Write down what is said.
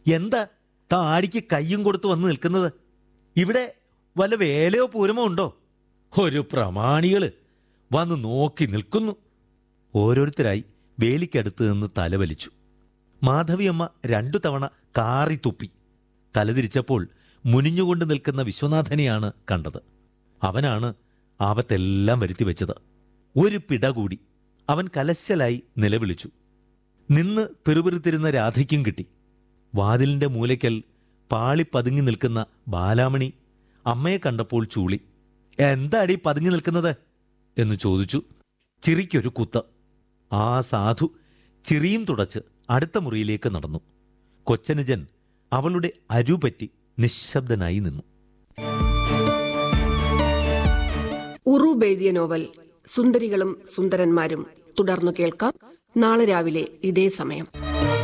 എന്താ താടിക്ക് കയ്യും കൊടുത്ത് വന്ന് നിൽക്കുന്നത് ഇവിടെ വല്ല വേലയോ പൂരമോ ഉണ്ടോ ഒരു പ്രമാണികള് വന്ന് നോക്കി നിൽക്കുന്നു ഓരോരുത്തരായി വേലിക്കടുത്ത് നിന്ന് തലവലിച്ചു മാധവിയമ്മ രണ്ടു തവണ കാറി തുപ്പി തലതിരിച്ചപ്പോൾ മുനിഞ്ഞുകൊണ്ട് നിൽക്കുന്ന വിശ്വനാഥനെയാണ് കണ്ടത് അവനാണ് ആപത്തെല്ലാം വരുത്തി വെച്ചത് ഒരു പിട കൂടി അവൻ കലശലായി നിലവിളിച്ചു നിന്ന് പെറുപെറുത്തിരുന്ന രാധയ്ക്കും കിട്ടി വാതിലിന്റെ മൂലയ്ക്കൽ പാളി പതുങ്ങി നിൽക്കുന്ന ബാലാമണി അമ്മയെ കണ്ടപ്പോൾ ചൂളി എന്താടി പതുങ്ങി നിൽക്കുന്നത് എന്ന് ചോദിച്ചു ചിറിക്കൊരു കുത്ത് ആ സാധു ചിറിയും തുടച്ച് അടുത്ത മുറിയിലേക്ക് നടന്നു കൊച്ചനുജൻ അവളുടെ അരുപറ്റി നിശബ്ദനായി നിന്നു ഉറൂബ് എഴുതിയ നോവൽ സുന്ദരികളും സുന്ദരന്മാരും തുടർന്നു കേൾക്കാം നാളെ രാവിലെ ഇതേ സമയം